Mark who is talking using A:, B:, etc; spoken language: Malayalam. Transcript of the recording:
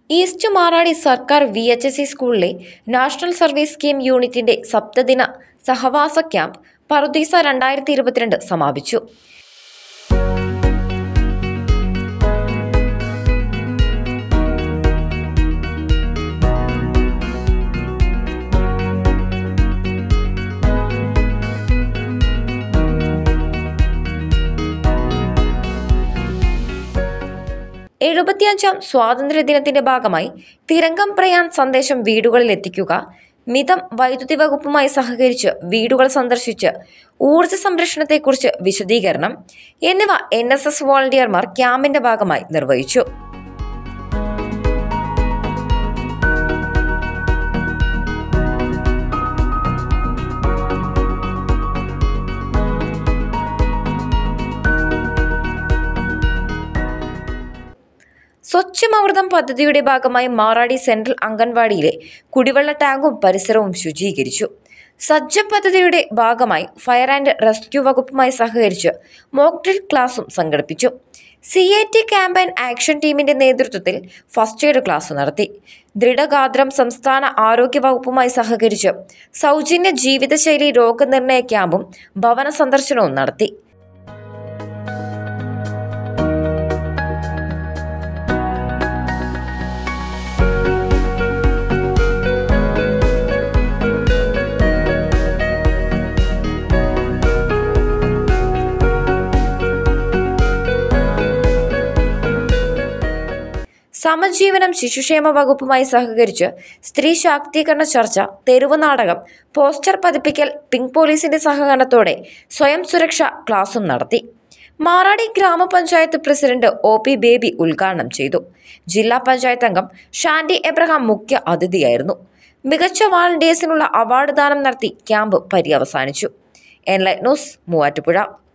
A: ഈസ്റ്റ് മാറാടി സർക്കാർ വി എച്ച് എസ് സി സ്കൂളിലെ നാഷണൽ സർവീസ് സ്കീം യൂണിറ്റിന്റെ സപ്തദിന സഹവാസ ക്യാമ്പ് പറുദീസ രണ്ടായിരത്തി ഇരുപത്തിരണ്ട് സമാപിച്ചു എഴുപത്തിയഞ്ചാം സ്വാതന്ത്ര്യദിനത്തിന്റെ ഭാഗമായി തിരങ്കം പ്രയാൺ സന്ദേശം വീടുകളിൽ എത്തിക്കുക മിതം വൈദ്യുതി വകുപ്പുമായി സഹകരിച്ച് വീടുകൾ സന്ദർശിച്ച് ഊർജ്ജ സംരക്ഷണത്തെക്കുറിച്ച് വിശദീകരണം എന്നിവ എൻ എസ് എസ് വോളണ്ടിയർമാർ ക്യാമ്പിന്റെ ഭാഗമായി നിർവഹിച്ചു സ്വച്ഛമൃതം പദ്ധതിയുടെ ഭാഗമായി മാറാടി സെൻട്രൽ അംഗൻവാടിയിലെ കുടിവെള്ള ടാങ്കും പരിസരവും ശുചീകരിച്ചു സജ്ജ പദ്ധതിയുടെ ഭാഗമായി ഫയർ ആൻഡ് റെസ്ക്യൂ വകുപ്പുമായി സഹകരിച്ച് മോക്ക് ഡ്രിൽ ക്ലാസും സംഘടിപ്പിച്ചു C A T campaign action ടീമിന്റെ നേതൃത്വത്തിൽ ഫസ്റ്റ് എയ്ഡ് ക്ലാസ് നടത്തി ദൃഢഗാത്രം സംസ്ഥാന ആരോഗ്യ വകുപ്പുമായി സഹകരിച്ച് സൗജന്യ ജീവിതശൈലി രോഗനിർണയ ക്യാമ്പും ഭവന സന്ദർശനവും നടത്തി സമജീവനം ശിശുക്ഷേമ വകുപ്പുമായി സഹകരിച്ച് സ്ത്രീ ശാക്തീകരണ ചർച്ച തെരുവ് നാടകം പോസ്റ്റർ പതിപ്പിക്കൽ പിങ്ക് പോലീസിന്റെ സഹകരണത്തോടെ സ്വയം സുരക്ഷ ക്ലാസും നടത്തി മാറാടി ഗ്രാമപഞ്ചായത്ത് പ്രസിഡന്റ് ഒ പി ബേബി ഉദ്ഘാടനം ചെയ്തു ജില്ലാ പഞ്ചായത്ത് അംഗം ഷാൻഡി എബ്രഹാം മുഖ്യ അതിഥിയായിരുന്നു മികച്ച വാളണ്ടിയേഴ്സിനുള്ള അവാർഡ് ദാനം നടത്തി ക്യാമ്പ് പര്യവസാനിച്ചു എൻലൈറ്റ് ന്യൂസ് മൂവാറ്റുപുഴ